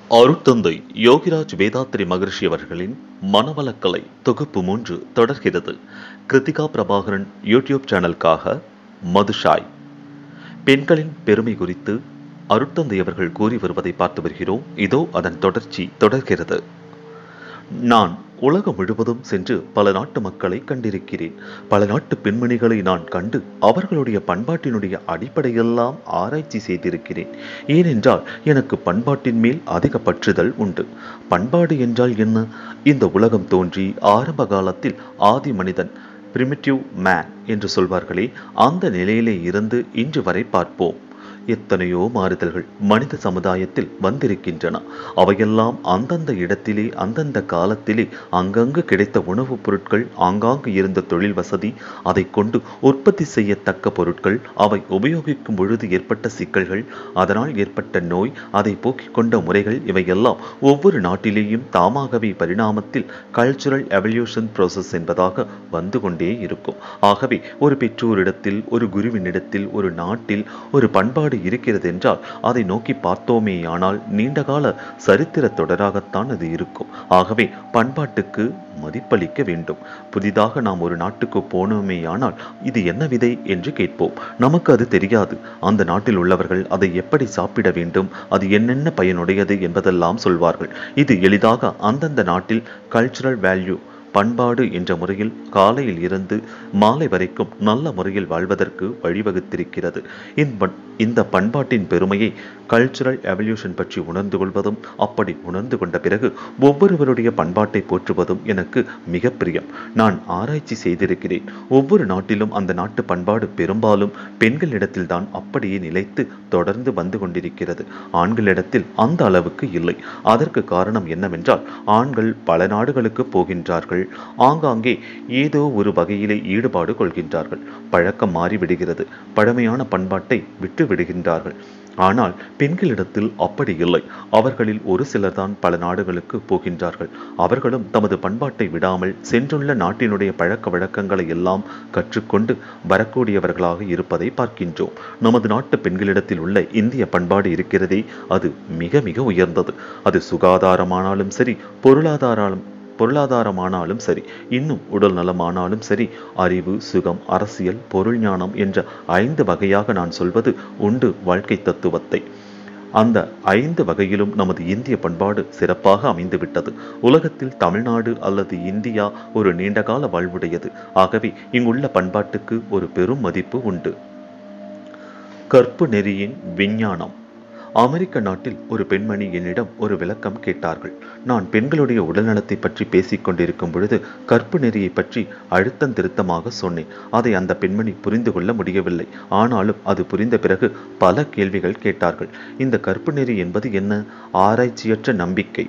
அருட்தந்தை யோகிராஜ் வேதாத்ரி மகரிஷி அவர்களின் மனவளக்கலை தொகுப்பு மூன்று தொடர்கிறது கிருத்திகா பிரபாகரன் யூடியூப் சேனலுக்காக மதுஷாய் பெண்களின் பெருமை குறித்து அருட்தந்தை அவர்கள் கூறி வருவதை பார்த்து வருகிறோம் இதோ அதன் தொடர்ச்சி தொடர்கிறது நான் உலகம் முழுவதும் சென்று பல நாட்டு மக்களை கண்டிருக்கிறேன் பல நாட்டு பெண்மணிகளை நான் கண்டு அவர்களுடைய பண்பாட்டினுடைய அடிப்படையெல்லாம் ஆராய்ச்சி செய்திருக்கிறேன் ஏனென்றால் எனக்கு பண்பாட்டின் மேல் அதிக பற்றுதல் உண்டு பண்பாடு என்றால் என்ன இந்த உலகம் தோன்றி ஆரம்ப காலத்தில் ஆதி மனிதன் பிரிமிட்டிவ் மேன் என்று சொல்வார்களே அந்த நிலையிலே இருந்து இன்று வரை பார்ப்போம் எத்தனையோ மாறுதல்கள் மனித சமுதாயத்தில் வந்திருக்கின்றன அவையெல்லாம் அந்தந்த இடத்திலே அந்தந்த காலத்திலே அங்கங்கு கிடைத்த உணவுப் பொருட்கள் ஆங்காங்கு இருந்த தொழில் வசதி அதை கொண்டு உற்பத்தி செய்யத்தக்க பொருட்கள் அவை உபயோகிக்கும் பொழுது ஏற்பட்ட சிக்கல்கள் அதனால் ஏற்பட்ட நோய் அதை போக்கிக் கொண்ட முறைகள் இவையெல்லாம் ஒவ்வொரு நாட்டிலேயும் தாமாகவே பரிணாமத்தில் கல்ச்சுரல் எவல்யூஷன் ப்ரோசஸ் என்பதாக வந்து கொண்டே இருக்கும் ஆகவே ஒரு பெற்றோரிடத்தில் ஒரு குருவினிடத்தில் ஒரு நாட்டில் ஒரு பண்பாடு இருக்கிறது என்றால் அதை நோக்கி பார்த்தோமேயானால் நீண்டகால சரித்திர தொடராகத்தான் அது இருக்கும் ஆகவே பண்பாட்டுக்கு மதிப்பளிக்க வேண்டும் புதிதாக நாம் ஒரு நாட்டுக்கு போனோமேயானால் இது என்ன விதை என்று கேட்போம் நமக்கு அது தெரியாது அந்த நாட்டில் உள்ளவர்கள் அதை எப்படி சாப்பிட வேண்டும் அது என்னென்ன பயனுடையது என்பதெல்லாம் சொல்வார்கள் இது எளிதாக அந்தந்த நாட்டில் கல்ச்சுரல் வேல்யூ பண்பாடு என்ற முறையில் காலையில் இருந்து மாலை வரைக்கும் நல்ல முறையில் வாழ்வதற்கு வழிவகுத்திருக்கிறது இந்த பண்பாட்டின் பெருமையை கல்ச்சுரல் எவல்யூஷன் பற்றி உணர்ந்து கொள்வதும் அப்படி உணர்ந்து கொண்ட பிறகு ஒவ்வொருவருடைய பண்பாட்டை போற்றுவதும் எனக்கு மிக பிரியம் நான் ஆராய்ச்சி செய்திருக்கிறேன் ஒவ்வொரு நாட்டிலும் அந்த நாட்டு பண்பாடு பெரும்பாலும் பெண்களிடத்தில் தான் அப்படியே நிலைத்து தொடர்ந்து வந்து கொண்டிருக்கிறது ஆண்களிடத்தில் அந்த அளவுக்கு இல்லை அதற்கு காரணம் என்னவென்றால் ஆண்கள் பல நாடுகளுக்கு போகின்றார்கள் ஆங்காங்கே ஏதோ ஒரு வகையிலே ஈடுபாடு கொள்கின்றார்கள் பழக்கம் மாறிவிடுகிறது பழமையான பண்பாட்டை விட்டு விடுகின்றார்கள் ஆனால் பெண்களிடத்தில் அப்படி இல்லை அவர்களில் ஒரு சிலர் தான் பல நாடுகளுக்கு போகின்றார்கள் அவர்களும் தமது பண்பாட்டை விடாமல் சென்றுள்ள நாட்டினுடைய பழக்க வழக்கங்களை எல்லாம் கற்றுக்கொண்டு வரக்கூடியவர்களாக இருப்பதை பார்க்கின்றோம் நமது நாட்டு பெண்களிடத்தில் உள்ள இந்திய பண்பாடு இருக்கிறதே அது மிக மிக உயர்ந்தது அது சுகாதாரமானாலும் சரி பொருளாதாரம் பொருளாதாரமானாலும் சரி இன்னும் உடல் நலமானாலும் சரி அறிவு சுகம் அரசியல் பொருள் ஞானம் என்ற ஐந்து வகையாக நான் சொல்வது உண்டு வாழ்க்கை தத்துவத்தை அந்த ஐந்து வகையிலும் நமது இந்திய பண்பாடு சிறப்பாக அமைந்துவிட்டது உலகத்தில் தமிழ்நாடு அல்லது இந்தியா ஒரு நீண்டகால வாழ்வுடையது ஆகவே இங்குள்ள பண்பாட்டுக்கு ஒரு பெரும் மதிப்பு உண்டு கற்பு நெறியின் விஞ்ஞானம் அமெரிக்க நாட்டில் ஒரு பெண்மணி என்னிடம் ஒரு விளக்கம் கேட்டார்கள் நான் பெண்களுடைய உடல்நலத்தை பற்றி பேசிக் கொண்டிருக்கும் பொழுது கற்பு நெறியை பற்றி அழுத்தம் திருத்தமாக சொன்னேன் அதை அந்த பெண்மணி புரிந்து கொள்ள முடியவில்லை ஆனாலும் அது புரிந்த பிறகு பல கேள்விகள் கேட்டார்கள் இந்த கற்பு நெறி என்பது என்ன ஆராய்ச்சியற்ற நம்பிக்கை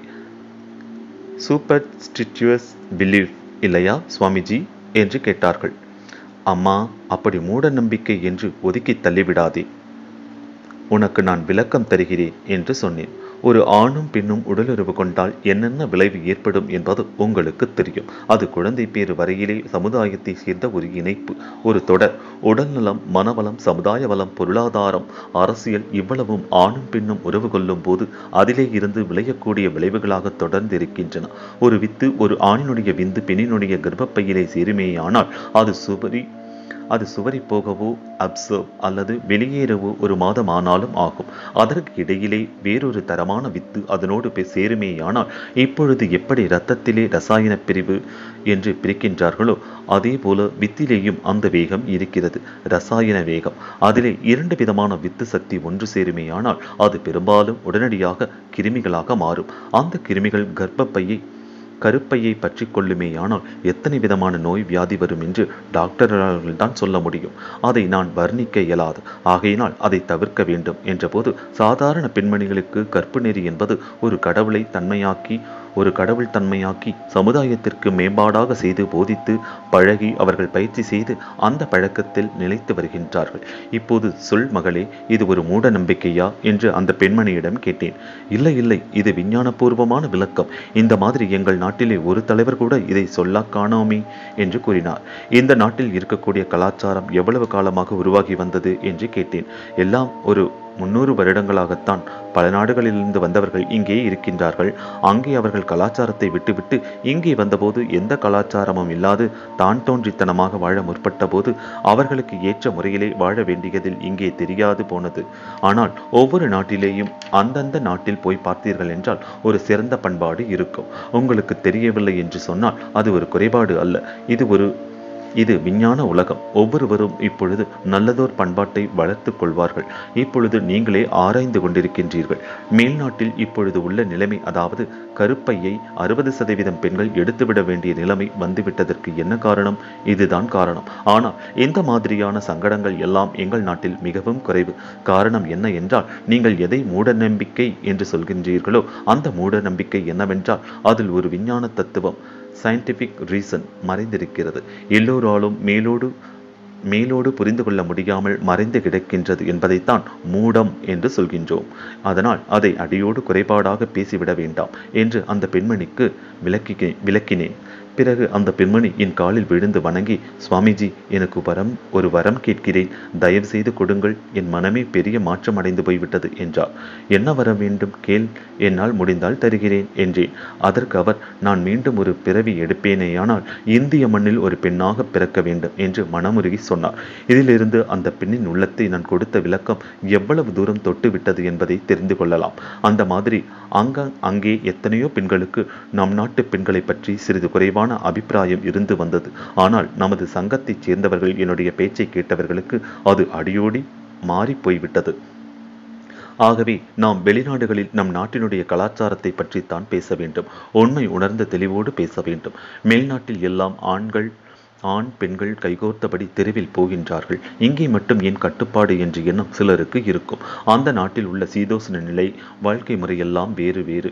சூப்பர் ஸ்டிச்சுவஸ் பிலீவ் இல்லையா சுவாமிஜி என்று கேட்டார்கள் அம்மா அப்படி மூட நம்பிக்கை என்று ஒதுக்கி தள்ளிவிடாதே உனக்கு நான் விளக்கம் தருகிறேன் என்று சொன்னேன் ஒரு ஆணும் பெண்ணும் உடலுறவு கொண்டால் என்னென்ன விளைவு ஏற்படும் என்பது உங்களுக்கு தெரியும் அது குழந்தை பேறு வரையிலே சமுதாயத்தை சேர்ந்த ஒரு இணைப்பு ஒரு தொடர் உடல்நலம் மனவளம் சமுதாய வளம் பொருளாதாரம் அரசியல் இவ்வளவும் ஆணும் பெண்ணும் உறவு கொள்ளும் போது அதிலே இருந்து விளையக்கூடிய விளைவுகளாக தொடர்ந்து இருக்கின்றன ஒரு வித்து ஒரு ஆணினுடைய விந்து பெண்ணினுடைய கர்ப்பப்பையிலே சேருமேயானால் அது சுபரி அது சுவரி போகவோ அப்சர்வ் அல்லது வெளியேறவோ ஒரு மாதம் ஆனாலும் ஆகும் அதற்கு இடையிலே வேறொரு தரமான வித்து அதனோடு சேருமேயானால் இப்பொழுது எப்படி இரத்தத்திலே ரசாயன பிரிவு என்று பிரிக்கின்றார்களோ அதே போல வித்திலேயும் அந்த வேகம் இருக்கிறது ரசாயன வேகம் அதிலே இரண்டு விதமான வித்து சக்தி ஒன்று சேருமேயானால் அது பெரும்பாலும் உடனடியாக கிருமிகளாக மாறும் அந்த கிருமிகள் கர்ப்பப்பையை கருப்பையை பற்றி கொள்ளுமேயானால் எத்தனை விதமான நோய் வியாதி வரும் என்று டாக்டர்கள் தான் சொல்ல முடியும் அதை நான் வர்ணிக்க இயலாது ஆகையினால் அதை தவிர்க்க வேண்டும் என்றபோது சாதாரண பெண்மணிகளுக்கு கற்பு நெறி என்பது ஒரு கடவுளை தன்மையாக்கி ஒரு கடவுள் தன்மையாக்கி சமுதாயத்திற்கு மேம்பாடாக செய்து போதித்து பழகி அவர்கள் பயிற்சி செய்து அந்த பழக்கத்தில் நிலைத்து வருகின்றார்கள் இப்போது சொல் மகளே இது ஒரு மூட நம்பிக்கையா என்று அந்த பெண்மணியிடம் கேட்டேன் இல்லை இல்லை இது விஞ்ஞானபூர்வமான விளக்கம் இந்த மாதிரி எங்கள் நாட்டிலே ஒரு தலைவர் கூட இதை சொல்லா காணோமே என்று கூறினார் இந்த நாட்டில் இருக்கக்கூடிய கலாச்சாரம் எவ்வளவு காலமாக உருவாகி வந்தது என்று கேட்டேன் எல்லாம் ஒரு முன்னூறு வருடங்களாகத்தான் பல நாடுகளிலிருந்து வந்தவர்கள் இங்கே இருக்கின்றார்கள் அங்கே அவர்கள் கலாச்சாரத்தை விட்டுவிட்டு இங்கே வந்தபோது எந்த கலாச்சாரமும் இல்லாது தான் தோன்றித்தனமாக வாழ முற்பட்ட போது அவர்களுக்கு ஏற்ற முறையிலே வாழ வேண்டியதில் இங்கே தெரியாது போனது ஆனால் ஒவ்வொரு நாட்டிலேயும் அந்தந்த நாட்டில் போய் பார்த்தீர்கள் என்றால் ஒரு சிறந்த பண்பாடு இருக்கும் உங்களுக்கு தெரியவில்லை என்று சொன்னால் அது ஒரு குறைபாடு அல்ல இது ஒரு இது விஞ்ஞான உலகம் ஒவ்வொருவரும் இப்பொழுது நல்லதோர் பண்பாட்டை வளர்த்துக் கொள்வார்கள் இப்பொழுது நீங்களே ஆராய்ந்து கொண்டிருக்கின்றீர்கள் மேல்நாட்டில் இப்பொழுது உள்ள நிலைமை அதாவது கருப்பையை அறுபது சதவீதம் பெண்கள் எடுத்துவிட வேண்டிய நிலைமை வந்துவிட்டதற்கு என்ன காரணம் இதுதான் காரணம் ஆனால் இந்த மாதிரியான சங்கடங்கள் எல்லாம் எங்கள் நாட்டில் மிகவும் குறைவு காரணம் என்ன என்றால் நீங்கள் எதை மூட நம்பிக்கை என்று சொல்கின்றீர்களோ அந்த மூட நம்பிக்கை என்னவென்றால் அதில் ஒரு விஞ்ஞான தத்துவம் சயின்டிபிக் ரீசன் மறைந்திருக்கிறது எல்லோராலும் மேலோடு மேலோடு புரிந்து கொள்ள முடியாமல் மறைந்து கிடக்கின்றது என்பதைத்தான் மூடம் என்று சொல்கின்றோம் அதனால் அதை அடியோடு குறைபாடாக பேசிவிட வேண்டாம் என்று அந்த பெண்மணிக்கு விளக்கி விளக்கினேன் பிறகு அந்த பெண்மணி என் காலில் விழுந்து வணங்கி சுவாமிஜி எனக்கு வரம் ஒரு வரம் கேட்கிறேன் தயவு செய்து கொடுங்கள் என் மனமே பெரிய மாற்றம் அடைந்து போய்விட்டது என்றார் என்ன வரம் வேண்டும் கேள் என்னால் முடிந்தால் தருகிறேன் என்றேன் அதற்கு அவர் நான் மீண்டும் ஒரு பிறவி எடுப்பேனேயானால் இந்திய மண்ணில் ஒரு பெண்ணாக பிறக்க வேண்டும் என்று மனமுருகி சொன்னார் இதிலிருந்து அந்த பெண்ணின் உள்ளத்தை நான் கொடுத்த விளக்கம் எவ்வளவு தூரம் தொட்டு விட்டது என்பதை தெரிந்து கொள்ளலாம் அந்த மாதிரி அங்க அங்கே எத்தனையோ பெண்களுக்கு நம் நாட்டு பெண்களை பற்றி சிறிது குறைவான அபிப்பிராயம் இருந்து வந்தது ஆனால் நமது சங்கத்தைச் சேர்ந்தவர்கள் என்னுடைய பேச்சை கேட்டவர்களுக்கு அது அடியோடி மாறி போய்விட்டது ஆகவே நாம் வெளிநாடுகளில் நம் நாட்டினுடைய கலாச்சாரத்தை பற்றித்தான் பேச வேண்டும் உண்மை உணர்ந்த தெளிவோடு பேச வேண்டும் மேல்நாட்டில் எல்லாம் ஆண்கள் ஆண் பெண்கள் கைகோர்த்தபடி தெருவில் போகின்றார்கள் இங்கே மட்டும் ஏன் கட்டுப்பாடு என்ற எண்ணம் சிலருக்கு இருக்கும் அந்த நாட்டில் உள்ள சீதோசன நிலை வாழ்க்கை முறையெல்லாம் வேறு வேறு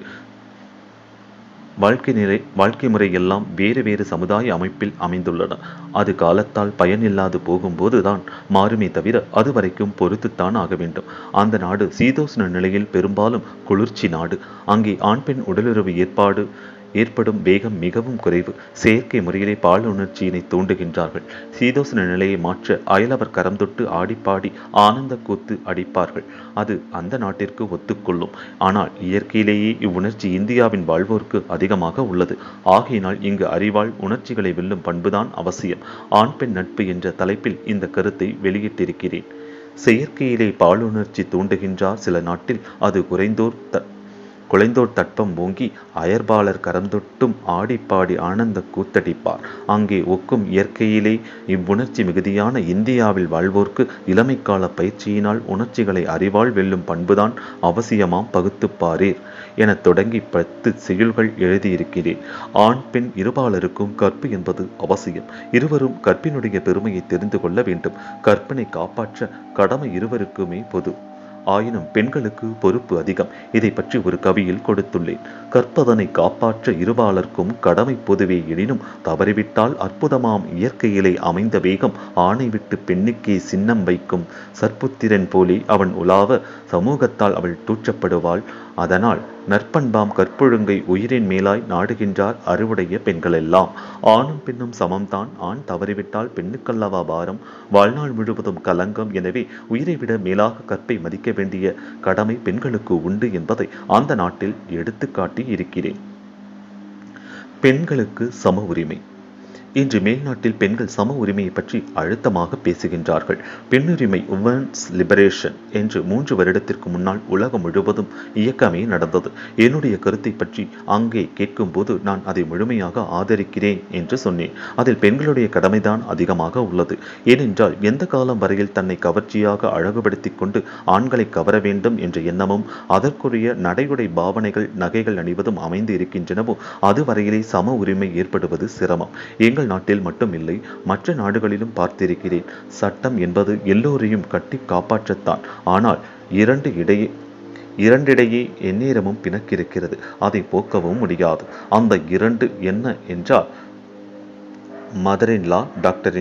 வாழ்க்கை நிலை வாழ்க்கை முறை எல்லாம் வேறு வேறு சமுதாய அமைப்பில் அமைந்துள்ளன அது காலத்தால் பயனில்லாது போகும்போது தான் மாறுமே தவிர அது வரைக்கும் பொறுத்துத்தான் ஆக வேண்டும் அந்த நாடு சீதோஷ்ண நிலையில் பெரும்பாலும் குளிர்ச்சி நாடு அங்கே ஆண் பெண் உடலுறவு ஏற்பாடு ஏற்படும் வேகம் மிகவும் குறைவு செயற்கை முறையிலே பால் உணர்ச்சியினை தூண்டுகின்றார்கள் சீதோசன நிலையை மாற்ற அயலவர் கரம் தொட்டு ஆடிப்பாடி ஆனந்த கூத்து அடிப்பார்கள் அது அந்த நாட்டிற்கு ஒத்துக்கொள்ளும் ஆனால் இயற்கையிலேயே இவ்வுணர்ச்சி இந்தியாவின் வாழ்வோருக்கு அதிகமாக உள்ளது ஆகையினால் இங்கு அறிவால் உணர்ச்சிகளை வெல்லும் பண்புதான் அவசியம் ஆண் பெண் நட்பு என்ற தலைப்பில் இந்த கருத்தை வெளியிட்டிருக்கிறேன் செயற்கையிலே பாலுணர்ச்சி தூண்டுகின்றார் சில நாட்டில் அது குறைந்தோர் த குலைந்தோர் தட்பம் ஓங்கி அயர்பாளர் கரந்தொட்டும் ஆடிப்பாடி ஆனந்த கூத்தடிப்பார் அங்கே ஒக்கும் இயற்கையிலே இவ்வுணர்ச்சி மிகுதியான இந்தியாவில் வாழ்வோர்க்கு இளமைக்கால பயிற்சியினால் உணர்ச்சிகளை அறிவால் வெல்லும் பண்புதான் அவசியமாம் பகுத்துப்பாரீர் என தொடங்கி பத்து செய்யுள்கள் எழுதியிருக்கிறேன் ஆண் பெண் இருபாலருக்கும் கற்பு என்பது அவசியம் இருவரும் கற்பினுடைய பெருமையை தெரிந்து கொள்ள வேண்டும் கற்பினை காப்பாற்ற கடமை இருவருக்குமே பொது ஆயினும் பெண்களுக்கு பொறுப்பு அதிகம் இதை பற்றி ஒரு கவியில் கொடுத்துள்ளேன் கற்பதனை காப்பாற்ற இருபாலர்க்கும் கடமை பொதுவே எனினும் தவறிவிட்டால் அற்புதமாம் இயற்கையிலே அமைந்த வேகம் ஆணை விட்டு பெண்ணுக்கே சின்னம் வைக்கும் சற்புத்திரன் போலே அவன் உலாவ சமூகத்தால் அவள் தூற்றப்படுவாள் அதனால் நற்பண்பாம் கற்பொழுங்கை உயிரின் மேலாய் நாடுகின்றார் அறுவுடைய பெண்களெல்லாம் ஆணும் பெண்ணும் சமம்தான் ஆண் தவறிவிட்டால் பெண்ணுக்கல்லவா பாரம் வாழ்நாள் முழுவதும் கலங்கம் எனவே உயிரை விட மேலாக கற்பை மதிக்க வேண்டிய கடமை பெண்களுக்கு உண்டு என்பதை அந்த நாட்டில் எடுத்துக்காட்டி இருக்கிறேன் பெண்களுக்கு சம உரிமை இன்று மேல்நாட்டில் பெண்கள் சம உரிமையை பற்றி அழுத்தமாக பேசுகின்றார்கள் பெண்ணுரிமை உமன்ஸ் லிபரேஷன் என்று மூன்று வருடத்திற்கு முன்னால் உலகம் முழுவதும் இயக்கமே நடந்தது என்னுடைய கருத்தை பற்றி அங்கே கேட்கும்போது நான் அதை முழுமையாக ஆதரிக்கிறேன் என்று சொன்னேன் அதில் பெண்களுடைய கடமைதான் அதிகமாக உள்ளது ஏனென்றால் எந்த காலம் வரையில் தன்னை கவர்ச்சியாக அழகுபடுத்திக் கொண்டு ஆண்களை கவர வேண்டும் என்ற எண்ணமும் அதற்குரிய நடைமுறை பாவனைகள் நகைகள் அணிவதும் அமைந்து இருக்கின்றனவோ அதுவரையிலே சம உரிமை ஏற்படுவது சிரமம் எங்கள் எங்கள் நாட்டில் மட்டுமில்லை மற்ற நாடுகளிலும் பார்த்திருக்கிறேன் சட்டம் என்பது எல்லோரையும் கட்டி காப்பாற்றத்தான் ஆனால் இரண்டு இடையே இரண்டிடையே எந்நேரமும் பிணக்கிருக்கிறது அதை போக்கவும் முடியாது அந்த இரண்டு என்ன என்றால் மதர் இன் லா டாக்டர் இன் லா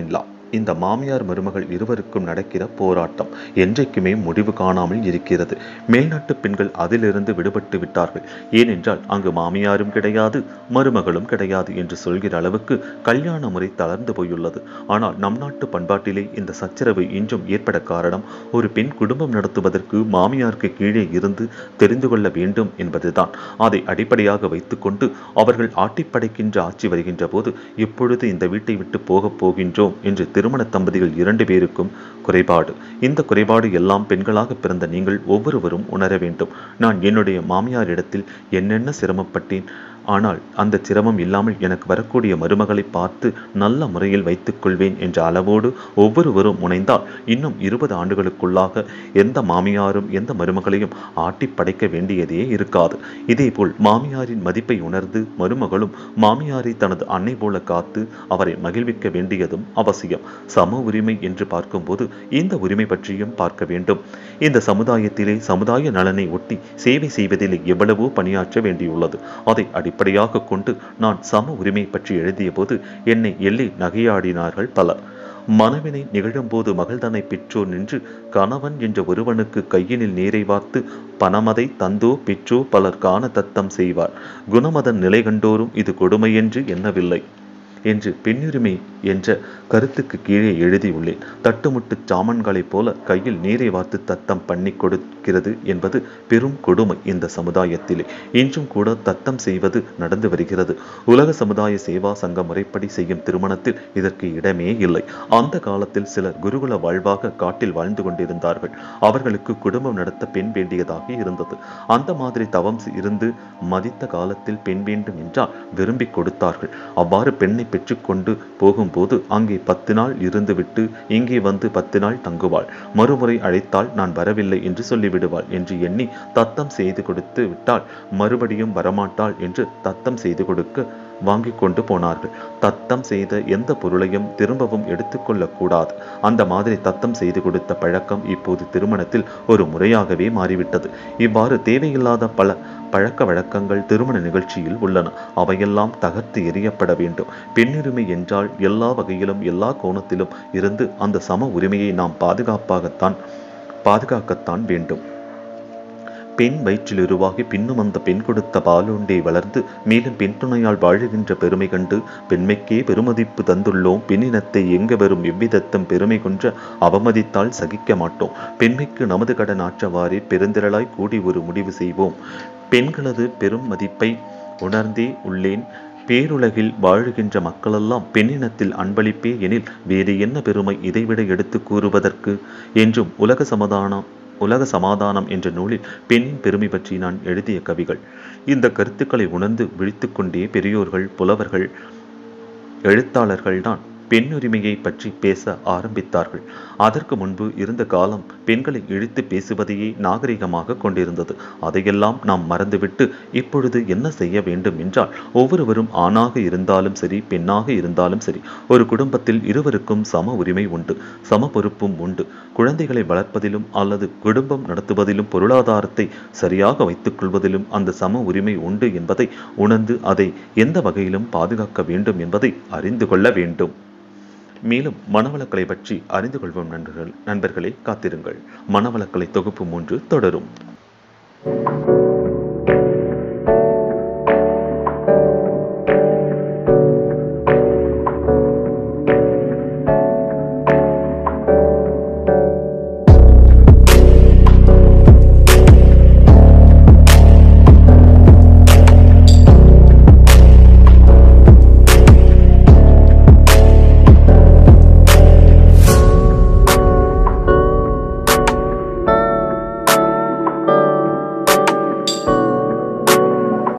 இந்த மாமியார் மருமகள் இருவருக்கும் நடக்கிற போராட்டம் என்றைக்குமே முடிவு காணாமல் இருக்கிறது மேல்நாட்டு பெண்கள் அதிலிருந்து விடுபட்டு விட்டார்கள் ஏனென்றால் அங்கு மாமியாரும் கிடையாது மருமகளும் கிடையாது என்று சொல்கிற அளவுக்கு கல்யாண முறை தளர்ந்து போயுள்ளது ஆனால் நம் நாட்டு பண்பாட்டிலே இந்த சச்சரவு இன்றும் ஏற்பட காரணம் ஒரு பெண் குடும்பம் நடத்துவதற்கு மாமியாருக்கு கீழே இருந்து தெரிந்து கொள்ள வேண்டும் என்பதுதான் அதை அடிப்படையாக வைத்துக்கொண்டு அவர்கள் ஆட்டிப்படைக்கின்ற ஆட்சி வருகின்ற போது இப்பொழுது இந்த வீட்டை விட்டு போகப் போகின்றோம் என்று திருமண தம்பதிகள் இரண்டு பேருக்கும் குறைபாடு இந்த குறைபாடு எல்லாம் பெண்களாக பிறந்த நீங்கள் ஒவ்வொருவரும் உணர வேண்டும் நான் என்னுடைய மாமியாரிடத்தில் என்னென்ன சிரமப்பட்டேன் ஆனால் அந்த சிரமம் இல்லாமல் எனக்கு வரக்கூடிய மருமகளை பார்த்து நல்ல முறையில் வைத்துக் கொள்வேன் என்ற அளவோடு ஒவ்வொருவரும் முனைந்தால் இன்னும் இருபது ஆண்டுகளுக்குள்ளாக எந்த மாமியாரும் எந்த மருமகளையும் ஆட்டி படைக்க வேண்டியதே இருக்காது இதேபோல் மாமியாரின் மதிப்பை உணர்ந்து மருமகளும் மாமியாரை தனது அன்னை போல காத்து அவரை மகிழ்விக்க வேண்டியதும் அவசியம் சம உரிமை என்று பார்க்கும்போது இந்த உரிமை பற்றியும் பார்க்க வேண்டும் இந்த சமுதாயத்திலே சமுதாய நலனை ஒட்டி சேவை செய்வதில் எவ்வளவோ பணியாற்ற வேண்டியுள்ளது அதை அடிப்படையாக கொண்டு நான் சம உரிமை பற்றி எழுதிய போது என்னை எள்ளி நகையாடினார்கள் பலர் மனவினை நிகழும்போது மகள்தனை பெற்றோர் நின்று கணவன் என்ற ஒருவனுக்கு கையினில் நீரை வார்த்து பணமதை தந்தோ பெற்றோ பலர் காண தத்தம் செய்வார் குணமதன் நிலை கண்டோரும் இது கொடுமையென்று எண்ணவில்லை என்று பெண்ணுரிமை என்ற கருத்துக்கு கீழே எழுதியுள்ளேன் தட்டுமுட்டு சாமன்களைப் போல கையில் நீரை வார்த்து தத்தம் பண்ணி கொடுக்கிறது என்பது பெரும் கொடுமை இந்த சமுதாயத்திலே இன்றும் கூட தத்தம் செய்வது நடந்து வருகிறது உலக சமுதாய சேவா சங்க முறைப்படி செய்யும் திருமணத்தில் இதற்கு இடமே இல்லை அந்த காலத்தில் சிலர் குருகுல வாழ்வாக காட்டில் வாழ்ந்து கொண்டிருந்தார்கள் அவர்களுக்கு குடும்பம் நடத்த பெண் வேண்டியதாக இருந்தது அந்த மாதிரி தவம் இருந்து மதித்த காலத்தில் பெண் வேண்டும் என்றால் விரும்பி கொடுத்தார்கள் அவ்வாறு பெண்ணை பெற்றுக்கொண்டு போகும்போது அங்கே பத்து நாள் இருந்துவிட்டு இங்கே வந்து பத்து நாள் தங்குவாள் மறுமுறை அழைத்தால் நான் வரவில்லை என்று சொல்லிவிடுவாள் என்று எண்ணி தத்தம் செய்து கொடுத்து விட்டால் மறுபடியும் வரமாட்டாள் என்று தத்தம் செய்து கொடுக்க வாங்கி கொண்டு போனார்கள் தத்தம் செய்த எந்த பொருளையும் திரும்பவும் எடுத்துக்கொள்ளக் கூடாது அந்த மாதிரி தத்தம் செய்து கொடுத்த பழக்கம் இப்போது திருமணத்தில் ஒரு முறையாகவே மாறிவிட்டது இவ்வாறு தேவையில்லாத பல பழக்க வழக்கங்கள் திருமண நிகழ்ச்சியில் உள்ளன அவையெல்லாம் தகர்த்து எறியப்பட வேண்டும் பெண்ணுரிமை என்றால் எல்லா வகையிலும் எல்லா கோணத்திலும் இருந்து அந்த சம உரிமையை நாம் பாதுகாப்பாகத்தான் பாதுகாக்கத்தான் வேண்டும் பெண் வயிற்றில் உருவாகி பின்னும் அந்த பெண் கொடுத்த பாலுண்டே வளர்ந்து மேலும் பெண் துணையால் வாழுகின்ற பெருமை கண்டு பெண்மைக்கே பெருமதிப்பு தந்துள்ளோம் பெண்ணினத்தை எங்க வரும் எவ்விதத்தும் பெருமை கொன்ற அவமதித்தால் சகிக்க மாட்டோம் பெண்மைக்கு நமது கடன் ஆற்றவாறே பெருந்திரளாய் கூடி ஒரு முடிவு செய்வோம் பெண்களது பெரும் மதிப்பை உணர்ந்தே உள்ளேன் பேருலகில் வாழுகின்ற மக்களெல்லாம் பெண்ணினத்தில் அன்பளிப்பே எனில் வேறு என்ன பெருமை இதைவிட எடுத்து கூறுவதற்கு என்றும் உலக சமாதானம் உலக சமாதானம் என்ற நூலில் பெண்ணின் பெருமை பற்றி நான் எழுதிய கவிகள் இந்த கருத்துக்களை உணர்ந்து விழித்துக்கொண்டே பெரியோர்கள் புலவர்கள் எழுத்தாளர்கள்தான் பெண்ணுரிமையை பற்றி பேச ஆரம்பித்தார்கள் அதற்கு முன்பு இருந்த காலம் பெண்களை இழுத்து பேசுவதையே நாகரிகமாக கொண்டிருந்தது அதையெல்லாம் நாம் மறந்துவிட்டு இப்பொழுது என்ன செய்ய வேண்டும் என்றால் ஒவ்வொருவரும் ஆணாக இருந்தாலும் சரி பெண்ணாக இருந்தாலும் சரி ஒரு குடும்பத்தில் இருவருக்கும் சம உரிமை உண்டு சம பொறுப்பும் உண்டு குழந்தைகளை வளர்ப்பதிலும் அல்லது குடும்பம் நடத்துவதிலும் பொருளாதாரத்தை சரியாக வைத்துக் கொள்வதிலும் அந்த சம உரிமை உண்டு என்பதை உணர்ந்து அதை எந்த வகையிலும் பாதுகாக்க வேண்டும் என்பதை அறிந்து கொள்ள வேண்டும் மேலும் மனவளக்கலை பற்றி அறிந்து கொள்வோம் நண்பர்கள் நண்பர்களே காத்திருங்கள் மனவளக்கலை தொகுப்பு மூன்று தொடரும்